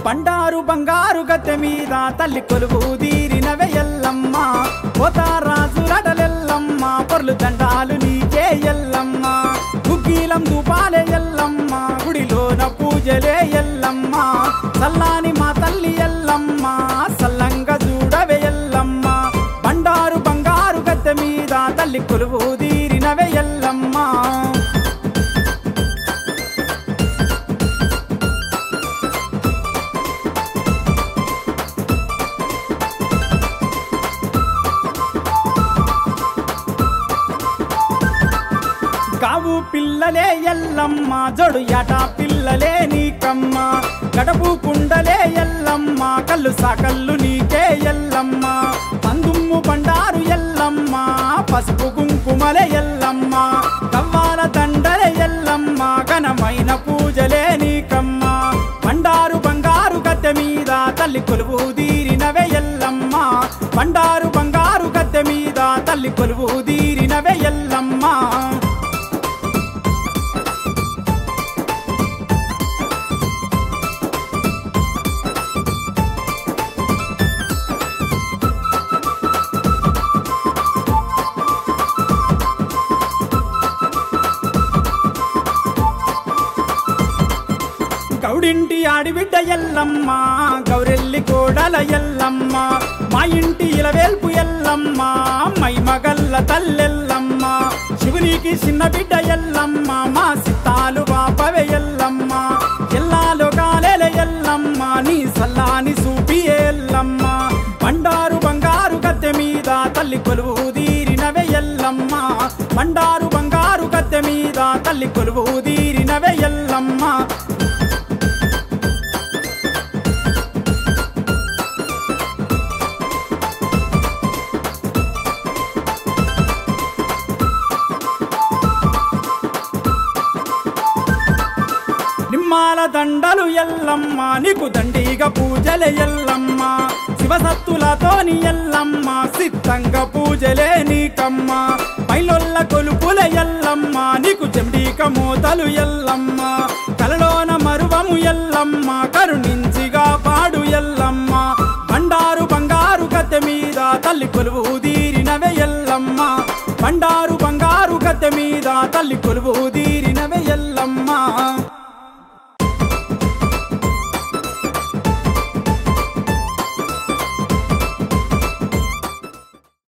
బండారు బంగారు గద్దె మీద తల్లి కొలువు దీరినవే ఎల్లమ్మ పోతారాజు రడలెల్లమ్మ పొర్లు దండాలు నీకే ఎల్లమ్మ గుగ్గీలం దూపాలే ఎల్లమ్మ గుడిలోన పూజలే ఎల్లమ్మ చల్లాని మా తల్లి ఎల్లమ్మ సల్లంగా చూడవే ఎల్లమ్మ బండారు బంగారు గద్దె మీద తల్లి కొలువు దీరినవే ఎల్లమ్మ కావు పిల్లలే ఎల్లమ్మ జడు యాట పిల్లలే నీకమ్మ గడపు కుండలే ఎల్లమ్మ కళ్ళు సాకళ్ళు నీకే ఎల్లమ్మ పందుమ్ము బండారు ఎల్లమ్మ పసుపు కుంకుమలే ఎల్లమ్మ కవ్వాల దండలే ఎల్లమ్మ ఘనమైన పూజలే నీకమ్మ బండారు బంగారు గద్దె మీద తల్లి కొలువు దీరినవే ఎల్లమ్మ బండారు బంగారు గద్దె మీద తల్లి కొలువు దీరినవే ఎల్లమ్మ గౌడింటి ఆడిబిడ్డ ఎల్లమ్మ గౌరెల్లి కోడల ఎల్లమ్మ మా ఇంటి ఇలవేల్పు ఎల్లమ్మ మై మగల్ల తల్లెల్లమ్మ శివునికి చిన్న బిడ్డ ఎల్లమ్మ మా సిత్తాలు బాపవే ఎల్లమ్మ ఎల్లాలో కాలేల ఎల్లమ్మ నీ సల్లాని సూపి ఎల్లమ్మ బండారు బంగారు గద్దె మీద తల్లి కొలువు దీరినవే ఎల్లమ్మ బండారు బంగారు గద్దె మీద తల్లి కొలువు దీరినవే ఎల్లమ్మ నిమ్మాల దండలు ఎల్లమ్మ నీకు దండిగ పూజలే ఎల్లమ్మ శివసత్తులతోని ఎల్లమ్మ సిద్ధంగా పూజలే నీకమ్మ పైలొల్ల కొలుపుల ఎల్లమ్మ నీకు చెండిక మోతలు ఎల్లమ్మ కలలోన మరువము ఎల్లమ్మ కరుణించిగా పాడు ఎల్లమ్మ బండారు బంగారు గద్దె మీద తల్లి కొలువు దీరినవే ఎల్లమ్మ బండారు బంగారు గద్దె మీద తల్లి కొలువు దీరి